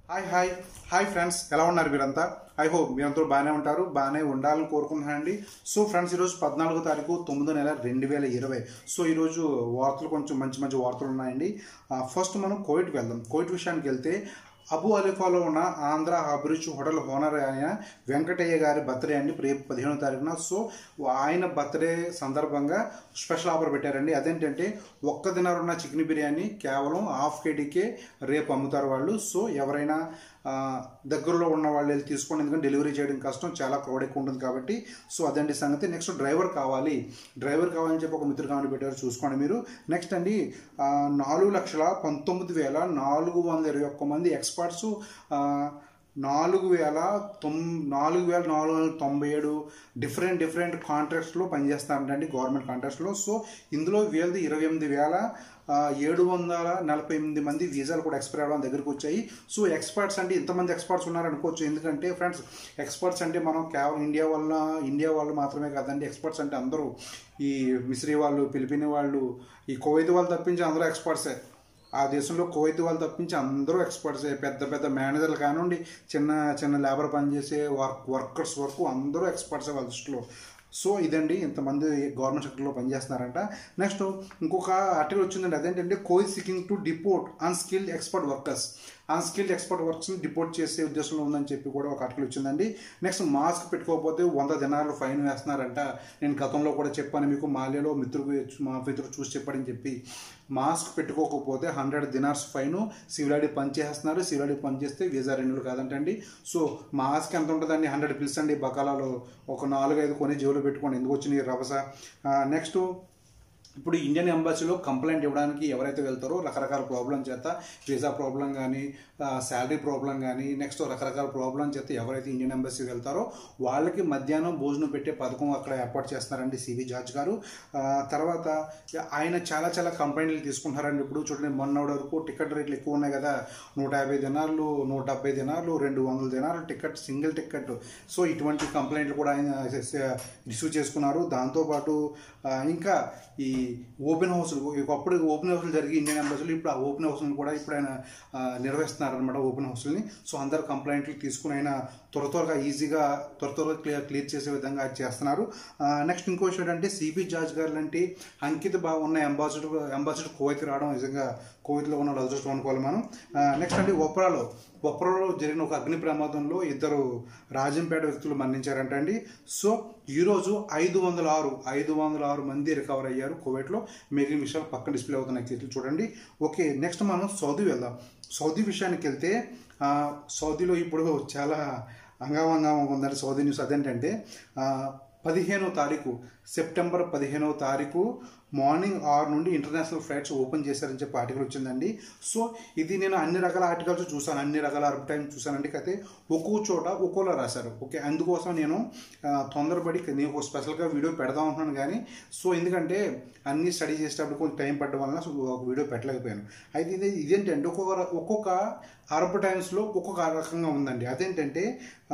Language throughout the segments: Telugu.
హాయ్ హాయ్ హాయ్ ఫ్రెండ్స్ ఎలా ఉన్నారు మీరంతా ఐ హోప్ మీరంతా బాగానే ఉంటారు బాగానే ఉండాలని కోరుకుంటున్నానండి సో ఫ్రెండ్స్ ఈరోజు పద్నాలుగో తారీఖు తొమ్మిదో నెల రెండు వేల ఇరవై సో ఈరోజు వార్తలు కొంచెం మంచి మంచి వార్తలు ఉన్నాయండి ఫస్ట్ మనం కోవిడ్కి వెళ్దాం కోవిడ్ విషయానికి వెళ్తే అబు అలీఫాలో ఉన్న ఆంధ్ర అభిరుచి హోటల్ ఓనర్ అయిన వెంకటయ్య గారి బర్త్డే అండి రేపు పదిహేనో తారీఖున సో ఆయన బర్త్డే సందర్భంగా స్పెషల్ ఆఫర్ పెట్టారండి అదేంటంటే ఒక్క దినారు ఉన్న చికెన్ బిర్యానీ కేవలం హాఫ్ కేడీకే రేపు అమ్ముతారు వాళ్ళు సో ఎవరైనా ఆ, దగ్గరలో ఉన్న వాళ్ళు వెళ్ళి తీసుకోండి ఎందుకంటే డెలివరీ చేయడం కష్టం చాలా క్రౌడ్ ఎక్కువ ఉంటుంది కాబట్టి సో అదండి సంగతి నెక్స్ట్ డ్రైవర్ కావాలి డ్రైవర్ కావాలని చెప్పి ఒక మిత్రుడు కామెంట్ పెట్టారు చూసుకోండి మీరు నెక్స్ట్ అండి ఆ, నాలుగు లక్షల పంతొమ్మిది వేల నాలుగు వందల ఇరవై ఒక్క మంది ఎక్స్పర్ట్స్ నాలుగు వేల తొమ్ నాలుగు వేల నాలుగు వందల తొంభై ఏడు డిఫరెంట్ డిఫరెంట్ కాంట్రాక్ట్స్లో పనిచేస్తారంటండి గవర్నమెంట్ కాంట్రాక్ట్స్లో సో ఇందులో వీళ్ళది ఇరవై ఎనిమిది వేల ఆ, ఏడు వందల నలభై ఎనిమిది మంది వీసాలు కూడా ఎక్స్పైర్ అవ్వడం దగ్గరికి వచ్చాయి సో ఎక్స్పర్ట్స్ అంటే ఇంతమంది ఎక్స్పర్ట్స్ ఉన్నారు అనుకోవచ్చు ఎందుకంటే ఫ్రెండ్స్ ఎక్స్పర్ట్స్ అంటే మనం కేవలం ఇండియా వల్ల ఇండియా వాళ్ళు మాత్రమే కాదండి ఎక్స్పర్ట్స్ అంటే అందరూ ఈ మిస్రీ వాళ్ళు ఫిలిపిన్ వాళ్ళు ఈ కువైత్ వాళ్ళు తప్పించి అందరూ ఎక్స్పర్ట్సే ఆ దేశంలో కువైత్ వాళ్ళు తప్పించి అందరూ ఎక్స్పర్ట్స్ పెద్ద పెద్ద మేనేజర్లు కానివ్వండి చిన్న చిన్న లేబర్ పనిచేసే వర్క్ వర్కర్స్ వరకు అందరూ ఎక్స్పర్ట్స్ వాళ్ళ దృష్టిలో సో ఇదండి ఇంతమంది గవర్నమెంట్ సెక్టర్లో పనిచేస్తున్నారంట నెక్స్ట్ ఇంకొక ఆర్టికల్ వచ్చిందండి అదేంటంటే COVID seeking to deport unskilled expert workers unskilled expert వర్క్స్ని డిపోర్ట్ చేసే ఉద్దేశంలో ఉందని చెప్పి కూడా ఒక ఆర్టికల్ వచ్చిందండి నెక్స్ట్ మాస్క్ పెట్టుకోకపోతే వంద దినాలు ఫైన్ వేస్తున్నారంట నేను గతంలో కూడా చెప్పాను మీకు మాల్యాలో మిత్రుడు మా మిత్రుడు చూసి చెప్పాడని చెప్పి మాస్క్ పెట్టుకోకపోతే హండ్రెడ్ దినార్స్ ఫైన్ సివిలాడి పని చేస్తున్నారు సివిలాడి పని చేస్తే వీసా రెన్యూలు కాదంటండి సో మాస్క్ ఎంత ఉంటుందండి హండ్రెడ్ పిల్స్ అండి బకాలాలో ఒక నాలుగు ఐదు కొని జేబులో పెట్టుకొని ఎందుకు వచ్చినాయి రభస నెక్స్ట్ ఇప్పుడు ఇండియన్ ఎంబసీలో కంప్లైంట్ ఇవ్వడానికి ఎవరైతే వెళ్తారో రకరకాల ప్రాబ్లం చేత వీసా ప్రాబ్లం కానీ శాలరీ ప్రాబ్లం కానీ నెక్స్ట్ రకరకాల ప్రాబ్లం చేత ఎవరైతే ఇండియన్ ఎంబసీ వెళ్తారో వాళ్ళకి మధ్యాహ్నం భోజనం పెట్టే పథకం అక్కడ ఏర్పాటు చేస్తున్నారండి సివి జార్జ్ గారు ఆ, తర్వాత ఆయన చాలా చాలా కంప్లైంట్లు తీసుకుంటున్నారండి ఇప్పుడు చూడండి మొన్న వరకు టికెట్ రేట్లు ఎక్కువ ఉన్నాయి కదా నూట యాభై దినాలు నూట డెబ్బై దినాలు రెండు వందల దినాలు టికెట్ సింగిల్ టికెట్ సో ఇటువంటి కంప్లైంట్లు కూడా ఆయన రిసీవ్ చేసుకున్నారు దాంతోపాటు ఆ, ఇంకా ఈ ఓపెన్ హౌస్లు ఒకప్పుడు ఓపెన్ హౌస్లు జరిగి ఇండియన్ ఎంబసీలు ఇప్పుడు ఆ ఓపెన్ హౌస్లను కూడా ఇప్పుడు ఆయన ఆ, నిర్వహిస్తున్నారనమాట ఓపెన్ హౌస్ని సో అందరు కంప్లైంట్లు తీసుకుని ఆయన త్వర త్వరగా ఈజీగా త్వర త్వరగా క్లియర్ క్లియర్ చేసే విధంగా అది చేస్తున్నారు నెక్స్ట్ ఇంకో విషయం ఏంటంటే సిపి జార్జ్ గారు లాంటి అంకిత బాగా ఉన్న అంబాసిడర్ అంబాసిడర్ కువైత్ రావడం నిజంగా కువైత్లో ఉన్న వాళ్ళు అదృష్టం అనుకోవాలి మనం నెక్స్ట్ అండి ఒప్రాలో ఒప్రాలో జరిగిన ఒక అగ్ని ప్రమాదంలో ఇద్దరు రాజంపేట వ్యక్తులు మరణించారంట అండి సో ఈరోజు ఐదు వందల ఆరు ఐదు వందల ఆరు మంది రికవర్ అయ్యారు కువైట్లో మిగిలిన విషయాలు పక్కన డిస్ప్లే అవుతున్నాయి చేతులు చూడండి ఓకే నెక్స్ట్ మనం సౌదీ వెళ్దాం సౌదీ విషయానికి వెళ్తే ఆ, సౌదీలో ఇప్పుడు చాలా అంగామంగామంగా ఉందండి సౌదీ న్యూస్ అదేంటంటే ఆ, పదిహేనో తారీఖు సెప్టెంబర్ పదిహేనో తారీఖు మార్నింగ్ ఆరు నుండి ఇంటర్నేషనల్ ఫ్లైట్స్ ఓపెన్ చేశారని చెప్పి ఆర్టికల్ వచ్చిందండి సో ఇది నేను అన్ని రకాల ఆర్టికల్స్ చూసాను అన్ని రకాల అడ్వర్టైజ్ చూసానండి అయితే ఒక్కో చోట ఒక్కోలా రాశారు ఓకే అందుకోసం నేను ఆ, తొందరపడి నేను ఒక స్పెషల్గా వీడియో పెడదాం అనుకున్నాను కానీ సో ఎందుకంటే అన్ని స్టడీ చేసేటప్పుడు కొంచెం టైం పడడం వలన సో ఒక వీడియో పెట్టలేకపోయాను అయితే ఇది ఇదేంటంటే ఒక్కొక్క ఒక్కొక్క అరబ్ టైమ్స్లో ఒక్కొక్క రకంగా ఉందండి అదేంటంటే ఆ,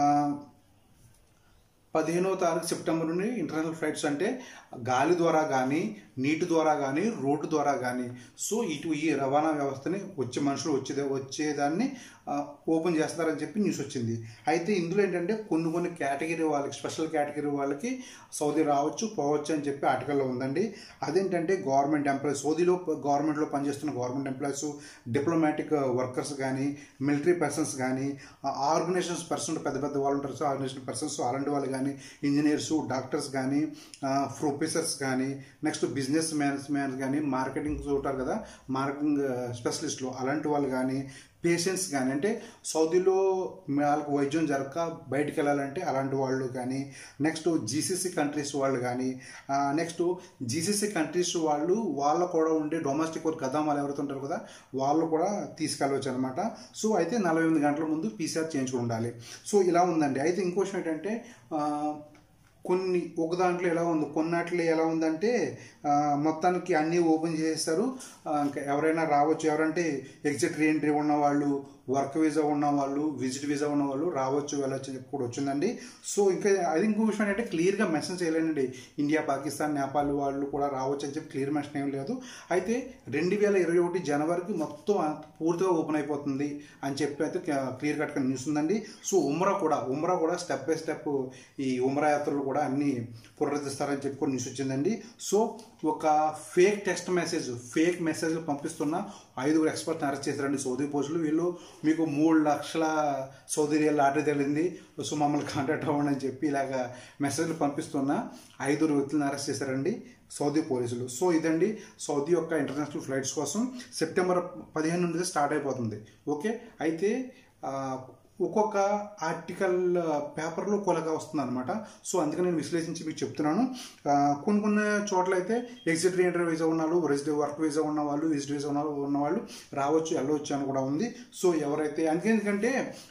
పదిహేనో తారీఖు సెప్టెంబర్ నుండి ఇంటర్నేషనల్ ఫ్లైట్స్ అంటే గాలి ద్వారా కానీ నీటి ద్వారా కానీ రోడ్డు ద్వారా కానీ సో ఇటు ఈ రవాణా వ్యవస్థని వచ్చే మనుషులు వచ్చే వచ్చేదాన్ని ఆ, ఓపెన్ చేస్తారని చెప్పి న్యూస్ వచ్చింది అయితే ఇందులో ఏంటంటే కొన్ని కొన్ని కేటగిరీ వాళ్ళకి స్పెషల్ కేటగిరీ వాళ్ళకి సౌదీ రావచ్చు పోవచ్చు అని చెప్పి ఆర్టికల్లో ఉందండి అదేంటంటే గవర్నమెంట్ ఎంప్లాయీస్ సౌదీలో గవర్నమెంట్లో పనిచేస్తున్న గవర్నమెంట్ ఎంప్లాయీస్ డిప్లొమాటిక్ వర్కర్స్ కానీ మిలిటరీ పర్సన్స్ కానీ ఆర్గనైజేషన్స్ పర్సన్ పెద్ద పెద్ద వాళ్ళు ఉంటారు సో ఆర్గనైజేషన్ పర్సన్స్ అలాంటి వాళ్ళు కానీ ఇంజనీర్స్ డాక్టర్స్ కానీ ప్రొఫెసర్స్ కానీ నెక్స్ట్ బిజినెస్ మ్యాన్స్ మ్యాన్స్ కానీ మార్కెటింగ్ ఉంటారు కదా మార్కెటింగ్ స్పెషలిస్టులు అలాంటి వాళ్ళు కానీ పేషెంట్స్ కానీ అంటే సౌదీలో వాళ్ళకి వైద్యం జరగక బయటికి వెళ్ళాలంటే అలాంటి వాళ్ళు కానీ నెక్స్ట్ జీసీసీ కంట్రీస్ వాళ్ళు కానీ నెక్స్ట్ జీసీసీ కంట్రీస్ వాళ్ళు వాళ్ళ కూడా ఉండే డొమెస్టిక్ వర్క్ గదామాలు ఎవరైతే ఉంటారు కదా వాళ్ళు కూడా తీసుకెళ్ళవచ్చు అనమాట సో అయితే నలభై ఎనిమిది గంటల ముందు పీసీఆర్ చేయించుకుని ఉండాలి సో ఇలా ఉందండి అయితే ఇంకో విషయం ఏంటంటే ఆ, కొన్ని ఒక దాంట్లో ఎలా ఉంది కొన్నాట్లో ఎలా ఉందంటే ఆ, మొత్తానికి అన్నీ ఓపెన్ చేసేస్తారు ఆ, ఇంకా ఎవరైనా రావచ్చు ఎవరంటే ఎగ్జిట్ రీఎంట్రీ ఉన్న వాళ్ళు వర్క్ వీసా ఉన్న వాళ్ళు విజిట్ వీసా ఉన్న వాళ్ళు రావచ్చు వెళ్ళొచ్చు అని చెప్పి కూడా వచ్చిందండి సో ఇంకా అది ఇంకో విషయం ఏంటంటే క్లియర్గా మెన్షన్ చేయలేనండి ఇండియా పాకిస్తాన్ నేపాల్ వాళ్ళు కూడా రావచ్చు అని చెప్పి క్లియర్ మెన్షన్ ఏం లేదు అయితే రెండు వేల ఇరవై ఒకటి జనవరికి మొత్తం అంత పూర్తిగా ఓపెన్ అయిపోతుంది అని చెప్పి అయితే క్లియర్ కట్గా న్యూస్ ఉందండి సో ఉమ్రా కూడా ఉమ్రా కూడా స్టెప్ బై స్టెప్ ఈ ఉమ్రా యాత్రలు కూడా అన్ని పునరుద్ధరిస్తారని చెప్పి కూడా న్యూస్ వచ్చిందండి సో ఒక ఫేక్ టెక్స్ట్ మెసేజ్ ఫేక్ మెసేజ్లు పంపిస్తున్న ఐదుగురు ఎక్స్పర్ట్ని అరెస్ట్ చేశారండి సౌదీ పోస్టులు వీళ్ళు మీకు మూడు లక్షల సౌదీ రియల్ లాటరీ తగిలింది సో మమ్మల్ని కాంటాక్ట్ అవ్వండి అని చెప్పి ఇలాగ మెసేజ్లు పంపిస్తున్న ఐదుగురు వ్యక్తులను అరెస్ట్ చేశారండి సౌదీ పోలీసులు సో ఇదండి సౌదీ యొక్క ఇంటర్నేషనల్ ఫ్లైట్స్ కోసం సెప్టెంబర్ పదిహేను నుండి స్టార్ట్ అయిపోతుంది ఓకే అయితే ఆ, ఒక్కొక్క ఆర్టికల్ పేపర్లో కొలగా వస్తుంది అనమాట సో అందుకని నేను విశ్లేషించి మీకు చెప్తున్నాను ఆ, కొన్ని కొన్ని చోట్ల అయితే ఎగ్జిట్ రీఎంటర్ వీసా ఉన్న వాళ్ళు రెసిడెంట్ వర్క్ వీసా ఉన్న వాళ్ళు విజిట్ వీసా ఉన్న ఉన్న వాళ్ళు రావచ్చు వెళ్ళవచ్చు అని కూడా ఉంది సో ఎవరైతే అందుకే ఎందుకంటే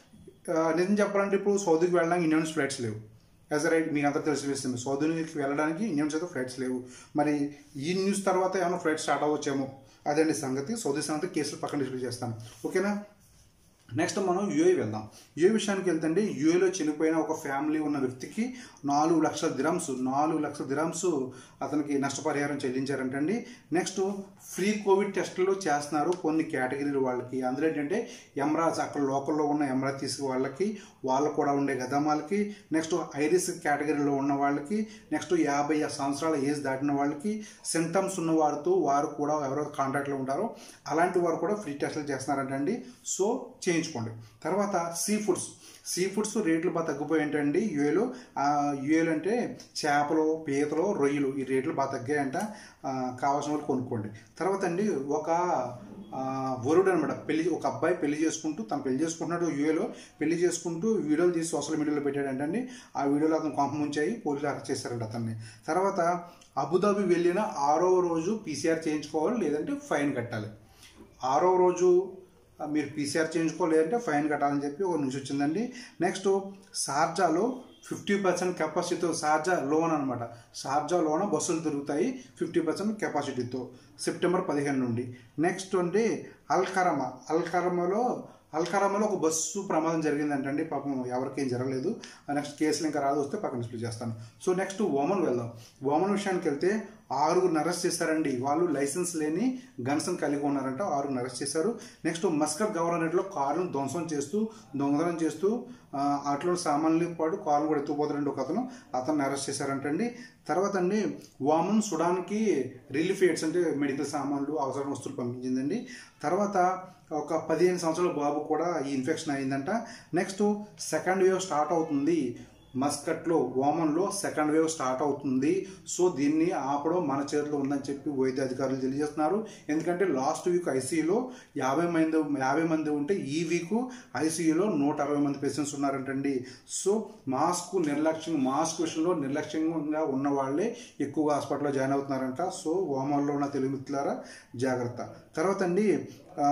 ఆ, నిజం చెప్పాలంటే ఇప్పుడు సౌదీకి వెళ్ళడానికి ఇండియన్స్ ఫ్లైట్స్ లేవు యాజ్ అ రైట్ మీకు అంతా తెలిసి వేస్తుంది సౌదీకి వెళ్ళడానికి ఇండియన్స్ అయితే ఫ్లైట్స్ లేవు మరి ఈ న్యూస్ తర్వాత ఏమైనా ఫ్లైట్ స్టార్ట్ అవ్వచ్చేమో అదండి సంగతి సౌదీ సంగతి కేసులు పక్కన డిస్ప్లే చేస్తాను ఓకేనా నెక్స్ట్ మనం యుఏ వెళ్దాం యుఏ విషయానికి వెళ్తే యుఏలో చనిపోయిన ఒక ఫ్యామిలీ ఉన్న వ్యక్తికి నాలుగు లక్షల దిరమ్స్ నాలుగు లక్షల దిరమ్స్ అతనికి నష్టపరిహారం చెల్లించారంటండి నెక్స్ట్ ఫ్రీ కోవిడ్ టెస్టులు చేస్తున్నారు కొన్ని కేటగిరీల వాళ్ళకి అందులో ఏంటంటే ఎమ్రాజ్ అక్కడ లోకల్లో ఉన్న ఎమ్రాతీస్ వాళ్ళకి వాళ్ళు కూడా ఉండే గదమాలకి నెక్స్ట్ ఐరిస్ కేటగిరీలో ఉన్న వాళ్ళకి నెక్స్ట్ యాభై సంవత్సరాల ఏజ్ దాటిన వాళ్ళకి సింటమ్స్ ఉన్న వారితో వారు కూడా ఎవరో కాంటాక్ట్లో ఉంటారో అలాంటి వారు కూడా ఫ్రీ టెస్టులు చేస్తున్నారంటండి సో చేయించుకోండి తర్వాత సీ ఫుడ్స్ సీ ఫుడ్స్ రేట్లు బాగా తగ్గిపోయి ఏంటండి యుఏలో యుఏలో అంటే చేపలు పీతలు రొయ్యలు ఈ రేట్లు బాగా తగ్గాయంట ఆ, కావాల్సిన వాళ్ళు కొనుక్కోండి తర్వాత అండి ఒక ఆ, వరుడు అనమాట పెళ్లి ఒక అబ్బాయి పెళ్లి చేసుకుంటూ తను పెళ్లి చేసుకుంటున్నాడు యూఏలో పెళ్లి చేసుకుంటూ వీడియోలు తీసి సోషల్ మీడియాలో పెట్టాడంటండి ఆ వీడియోలో అతను కొంప ముంచాయి పోలీసులు అరెస్ట్ చేశారంట అతన్ని తర్వాత అబుదాబి వెళ్ళిన ఆరో రోజు పీసీఆర్ చేయించుకోవాలి లేదంటే ఫైన్ కట్టాలి ఆరో రోజు ఆ, మీరు పీసీఆర్ చేయించుకోలేదంటే ఫైన్ కట్టాలని చెప్పి ఒక న్యూస్ వచ్చిందండి నెక్స్ట్ షార్జాలో ఫిఫ్టీ పర్సెంట్ కెపాసిటీతో షార్జా లోన్ అనమాట షార్జా లోన బస్సులు తిరుగుతాయి ఫిఫ్టీ పర్సెంట్ కెపాసిటీతో సెప్టెంబర్ పదిహేను నుండి నెక్స్ట్ అండి అల్కరమా అల్కరమలో అల్కరమలో ఒక బస్సు ప్రమాదం జరిగిందంటండి పాపం ఎవరికేం జరగలేదు నెక్స్ట్ కేసులు ఇంకా రాదు వస్తే పక్కన డిస్ప్లే చేస్తాను సో నెక్స్ట్ ఓమన్ వెళ్దాం ఓమన్ విషయానికి వెళ్తే ఆరుగురిని అరెస్ట్ చేశారండి వాళ్ళు లైసెన్స్ లేని గన్స్ కలిగి ఉన్నారంట ఆరుగురిని అరెస్ట్ చేశారు నెక్స్ట్ మస్కర్ గవర్నరేట్లో కారును ధ్వంసం చేస్తూ దొంగతనం చేస్తూ ఆ, ఆటలో సామాన్లు పాటు కారును కూడా ఎత్తుకుపోతారండి ఒక అతను అతన్ని అరెస్ట్ చేశారంటండి తర్వాత అండి వామన్ సుడాన్కి రిలీఫ్ ఎయిడ్స్ అంటే మెడికల్ సామాన్లు అవసరం వస్తువులు పంపించిందండి తర్వాత ఒక పదిహేను సంవత్సరాల బాబు కూడా ఈ ఇన్ఫెక్షన్ అయిందంట నెక్స్ట్ సెకండ్ వేవ్ స్టార్ట్ అవుతుంది మస్కట్లో ఓమన్లో సెకండ్ వేవ్ స్టార్ట్ అవుతుంది సో దీన్ని ఆపడం మన చేతిలో ఉందని చెప్పి వైద్య అధికారులు తెలియజేస్తున్నారు ఎందుకంటే లాస్ట్ వీక్ ఐసీయూలో యాభై మంది యాభై మంది ఉంటే ఈ వీక్ ఐసీయూలో నూట అరవై మంది పేషెంట్స్ ఉన్నారంటండి సో మాస్క్ నిర్లక్ష్యం మాస్క్ విషయంలో నిర్లక్ష్యంగా ఉన్న వాళ్ళే ఎక్కువగా హాస్పిటల్లో జాయిన్ అవుతున్నారంట సో ఓమన్లో ఉన్న తెలుగు మిత్రులారా జాగ్రత్త తర్వాత అండి ఆ,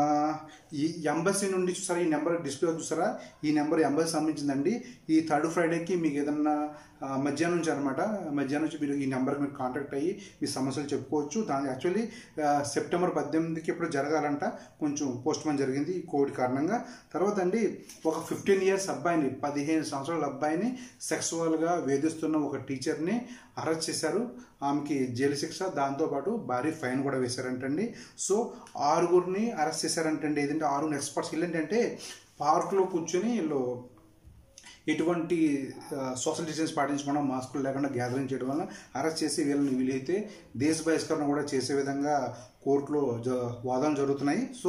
ఈ ఎంబసీ నుండి చూసారా ఈ నెంబర్ డిస్ప్లే చూసారా ఈ నెంబర్ ఎంబసీ సంబంధించిందండి ఈ థర్డ్ ఫ్రైడేకి మీకు ఏదన్నా ఆ, మధ్యాహ్నం నుంచి అనమాట మధ్యాహ్నం నుంచి మీరు ఈ నెంబర్కి మీరు కాంటాక్ట్ అయ్యి మీ సమస్యలు చెప్పుకోవచ్చు దాని యాక్చువల్లీ సెప్టెంబర్ పద్దెనిమిదికి ఇప్పుడు జరగాలంట కొంచెం పోస్ట్ పోన్ జరిగింది ఈ కోవిడ్ కారణంగా తర్వాత అండి ఒక ఫిఫ్టీన్ ఇయర్స్ అబ్బాయిని పదిహేను సంవత్సరాల అబ్బాయిని సెక్సువల్గా వేధిస్తున్న ఒక టీచర్ని అరెస్ట్ చేశారు ఆమెకి జైలు శిక్ష దాంతోపాటు భారీ ఫైన్ కూడా వేశారంటండి సో ఆరుగురిని అరెస్ట్ చేశారంటండి ఏదంటే ఆరుగురు ఎక్స్పర్ట్స్ వీళ్ళు ఏంటంటే పార్క్లో కూర్చొని వీళ్ళు ఎటువంటి సోషల్ డిస్టెన్స్ పాటించకుండా మాస్కులు లేకుండా గ్యాదరింగ్ చేయడం వల్ల అరెస్ట్ చేసి వీళ్ళని వీలైతే దేశ బహిష్కరణ కూడా చేసే విధంగా కోర్టులో జ వాదనలు జరుగుతున్నాయి సో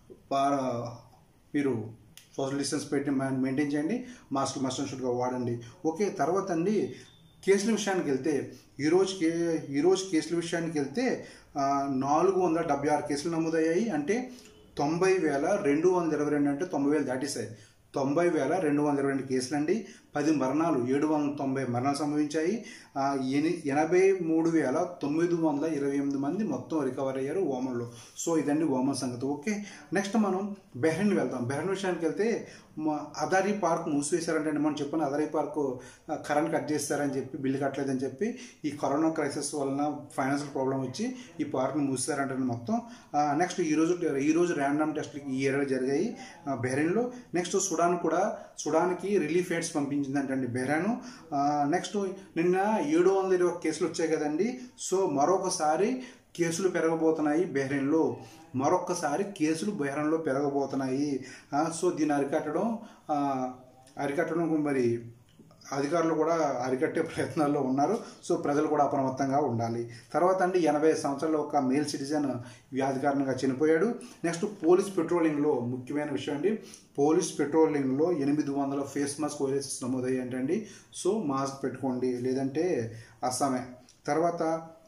పా- మీరు సోషల్ డిస్టెన్స్ పెట్టి మెయింటైన్ చేయండి మాస్క్ మస్ట్ అండ్ షుడ్గా వాడండి ఓకే తర్వాత అండి కేసుల విషయానికి వెళ్తే ఈరోజు కే ఈరోజు కేసుల విషయానికి వెళ్తే ఆ, నాలుగు వందల డెబ్బై ఆరు కేసులు నమోదయ్యాయి అంటే తొంభై వేల రెండు వందల ఇరవై రెండు అంటే తొంభై వేలు దాటేశాయి తొంభై వేల రెండు వందల ఇరవై రెండు కేసులండి పది మరణాలు ఏడు వందల తొంభై మరణాలు సంభవించాయి ఆ, ఎని ఎనభై మూడు వేల తొమ్మిది వందల ఇరవై ఎనిమిది మంది మొత్తం రికవర్ అయ్యారు ఓమన్లో సో ఇదండి ఓమన్ సంగతి ఓకే నెక్స్ట్ మనం బెహ్రెన్ వెళ్తాం బెహ్రెన్ విషయానికి వెళ్తే మా అదారీ పార్క్ మూసివేశారంటే మనం చెప్పిన అదారీ పార్క్ కరెంట్ కట్ చేస్తారని చెప్పి బిల్లు కట్టలేదని చెప్పి ఈ కరోనా క్రైసిస్ వలన ఫైనాన్షియల్ ప్రాబ్లం వచ్చి ఈ పార్క్ని మూసారంటే మొత్తం నెక్స్ట్ ఈ రోజు ఈ రోజు ర్యాండమ్ టెస్ట్లు ఈ ఏరియాలో జరిగాయి ఆ, బెహ్రెయిన్లో నెక్స్ట్ సుడాన్ కూడా సుడాన్కి రిలీఫ్ ఎయిడ్స్ పంపించిందంటండి బెహ్రాను నెక్స్ట్ నిన్న ఏడు వందల ఇరవై కేసులు వచ్చాయి కదండి సో మరొకసారి కేసులు పెరగబోతున్నాయి బెహ్రెయిన్లో మరొక్కసారి కేసులు బెహ్రెయిన్లో పెరగబోతున్నాయి ఆ, సో దీన్ని అరికట్టడం ఆ, అరికట్టడం మరి అధికారులు కూడా అరికట్టే ప్రయత్నాల్లో ఉన్నారు సో ప్రజలు కూడా అప్రమత్తంగా ఉండాలి తర్వాత అండి ఎనభై సంవత్సరాల ఒక మేల్ సిటిజన్ వ్యాధి కారణంగా చనిపోయాడు నెక్స్ట్ పోలీస్ పెట్రోలింగ్లో ముఖ్యమైన విషయం అండి పోలీస్ పెట్రోలింగ్లో ఎనిమిది వందల ఫేస్ మాస్క్ వైరసెస్ నమోదయ్యాయంటండి సో మాస్క్ పెట్టుకోండి లేదంటే అస్సామే తర్వాత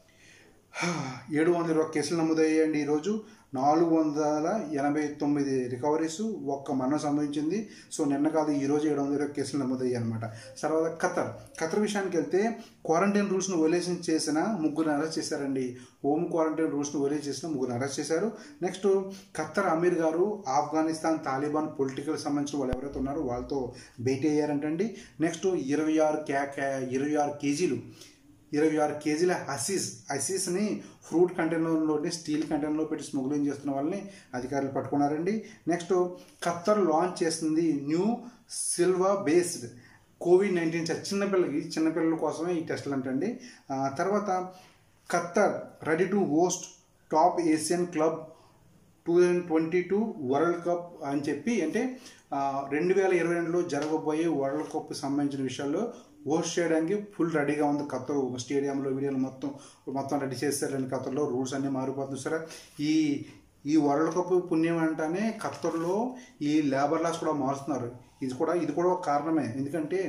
ఏడు వందల ఇరవై కేసులు నమోదయ్యాయండి ఈరోజు నాలుగు వందల ఎనభై తొమ్మిది రికవరీస్ ఒక్క మరణం సంభవించింది సో నిన్న కాదు ఈ రోజు ఏడు వందల ఇరవై కేసులు నమోదయ్యాయి అనమాట తర్వాత ఖతర్ ఖతర్ విషయానికి వెళ్తే క్వారంటైన్ రూల్స్ను వైలేషన్ చేసిన ముగ్గురు అరెస్ట్ చేశారండి హోమ్ క్వారంటైన్ రూల్స్ను వైలేషన్ చేసిన ముగ్గురు అరెస్ట్ చేశారు నెక్స్ట్ ఖత్తర్ అమీర్ గారు ఆఫ్ఘనిస్తాన్ తాలిబాన్ పొలిటికల్ సంబంధించిన వాళ్ళు ఎవరైతే ఉన్నారో వాళ్ళతో భేటీ అయ్యారంటండి నెక్స్ట్ ఇరవై ఆరు క్యా క్యా- ఇరవై ఆరు కేజీలు ఇరవై ఆరు కేజీల హసీస్ హసీస్ని ఫ్రూట్ కంటైనర్లోని స్టీల్ కంటైనర్లో పెట్టి స్మగ్లింగ్ చేస్తున్న వాళ్ళని అధికారులు పట్టుకున్నారండి నెక్స్ట్ ఖత్తర్ లాంచ్ చేస్తుంది new saliva based covid nineteen test చిన్నపిల్లలకి చిన్నపిల్లల కోసమే ఈ టెస్టులు అంటండి ఆ, తర్వాత Qatar ready to host top Asian club two thousand twenty two world cup అని చెప్పి అంటే రెండు వేల ఇరవై రెండులో జరగబోయే వరల్డ్ కప్ సంబంధించిన విషయాల్లో హోస్ట్ చేయడానికి ఫుల్ రెడీగా ఉంది ఖత్తర్ స్టేడియంలో వీడియోలు మొత్తం మొత్తం రెడీ చేస్తారండి ఖత్తర్లో రూల్స్ అన్నీ మారిపోతుంది సరే ఈ ఈ వరల్డ్ కప్ పుణ్యం అంటానే ఖత్తర్లో ఈ లేబర్ లాస్ కూడా మారుస్తున్నారు ఇది కూడా ఇది కూడా ఒక కారణమే ఎందుకంటే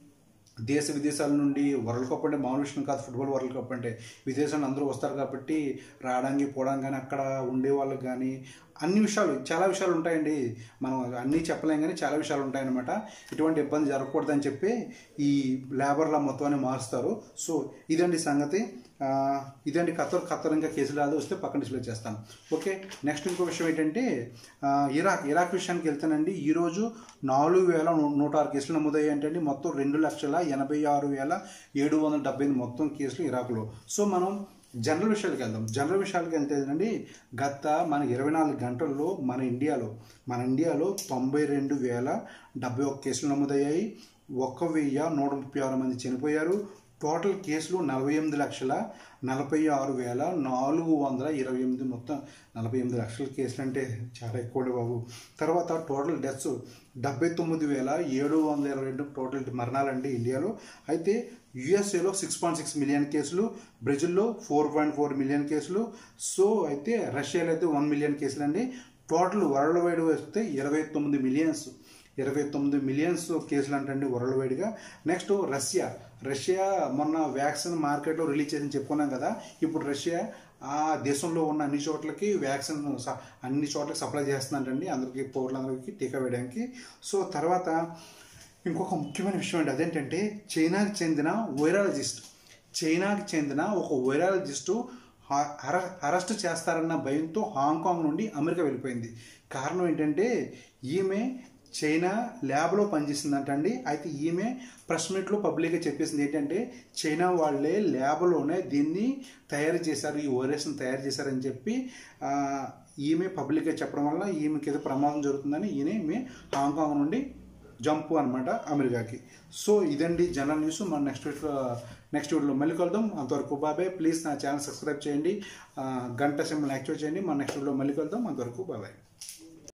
దేశ విదేశాల నుండి వరల్డ్ కప్ అంటే మామూలు విషయం కాదు ఫుట్బాల్ వరల్డ్ కప్ అంటే విదేశాలు అందరూ వస్తారు కాబట్టి రావడానికి పోవడానికి కానీ అక్కడ ఉండే వాళ్ళకి కానీ అన్ని విషయాలు చాలా విషయాలు ఉంటాయండి మనం అన్నీ చెప్పలేం కానీ చాలా విషయాలు ఉంటాయన్నమాట ఇటువంటి ఇబ్బంది జరగకూడదని చెప్పి ఈ లేబర్ల మొత్తాన్ని మారుస్తారు సో ఇదండి సంగతి ఆ, ఇదండి ఖత్తర్ ఖత్తర్ ఇంకా కేసులు రాదు వస్తే పక్కన డిస్ప్లే చేస్తాను ఓకే నెక్స్ట్ ఇంకో విషయం ఏంటంటే ఆ, ఇరాక్ ఇరాక్ విషయానికి వెళ్తానండి ఈరోజు నాలుగు వేల నూ- నూట ఆరు కేసులు నమోదయ్యాయి అంటే మొత్తం రెండు లక్షల ఎనభై ఆరు వేల ఏడు వందల డెబ్బై ఎనిమిది మొత్తం కేసులు ఇరాక్లో సో మనం జనరల్ విషయాలకు వెళ్దాం జనరల్ విషయాలకు వెళ్తే ఏంటండి గత మన ఇరవై నాలుగు గంటల్లో మన ఇండియాలో మన ఇండియాలో తొంభై రెండు వేల డెబ్బై ఒక్క కేసులు నమోదయ్యాయి ఒక్క వెయ్యి నూట ముప్పై ఆరు మంది చనిపోయారు టోటల్ కేసులు నలభై ఎనిమిది లక్షల నలభై ఆరు వేల నాలుగు వందల ఇరవై ఎనిమిది మొత్తం నలభై ఎనిమిది లక్షల కేసులు అంటే చాలా ఎక్కువ బాబు తర్వాత టోటల్ డెత్స్ డెబ్బై తొమ్మిది వేల ఏడు వందల ఇరవై రెండు టోటల్ మరణాలండి ఇండియాలో అయితే యుఎస్ఏలో సిక్స్ పాయింట్ సిక్స్ మిలియన్ కేసులు బ్రెజిల్లో ఫోర్ పాయింట్ ఫోర్ మిలియన్ కేసులు సో అయితే రష్యాలో అయితే వన్ మిలియన్ కేసులు అండి టోటల్ వరల్డ్ వైడ్ వస్తే ఇరవై తొమ్మిది మిలియన్స్ ఇరవై తొమ్మిది మిలియన్స్ కేసులు అంటండి వరల్డ్ వైడ్గా నెక్స్ట్ రష్యా రష్యా మొన్న వ్యాక్సిన్ మార్కెట్లో రిలీజ్ చేసి చెప్పుకున్నాం కదా ఇప్పుడు రష్యా ఆ దేశంలో ఉన్న అన్ని చోట్లకి వ్యాక్సిన్ స- అన్ని చోట్లకి సప్లై చేస్తుందంటండి అందరికీ పౌరులందరికీ టీకా వేయడానికి సో తర్వాత ఇంకొక ముఖ్యమైన విషయం అండి అదేంటంటే చైనాకి చెందిన వైరాలజిస్ట్ చైనాకి చెందిన ఒక వైరాలజిస్టు హ- అర అరెస్ట్ చేస్తారన్న భయంతో హాంకాంగ్ నుండి అమెరికా వెళ్ళిపోయింది కారణం ఏంటంటే ఈమె చైనా ల్యాబ్లో పనిచేసిందంటండి అయితే ఈమె ప్రెస్ మీట్లో పబ్లిక్గా చెప్పేసింది ఏంటంటే చైనా వాళ్ళే ల్యాబ్లోనే దీన్ని తయారు చేశారు ఈ వైరస్ని తయారు చేశారని చెప్పి ఆ, ఈమె పబ్లిక్గా చెప్పడం వల్ల ఈమెకి ఏదో ప్రమాదం జరుగుతుందని ఈయన ఈమె హాంకాంగ్ నుండి జంప్ అనమాట అమెరికాకి సో ఇదండి జనరల్ న్యూస్ మన నెక్స్ట్ వీక్ నెక్స్ట్ వీడియోలో మళ్ళీ కలుద్దాం అంతవరకు బాబాయ్ ప్లీజ్ నా ఛానల్ సబ్స్క్రైబ్ చేయండి ఆ, గంట సింబల్ యాక్టివేట్ చేయండి మన నెక్స్ట్ వీడియోలో మళ్ళీ కలుద్దాం అంతవరకు బాబాయ్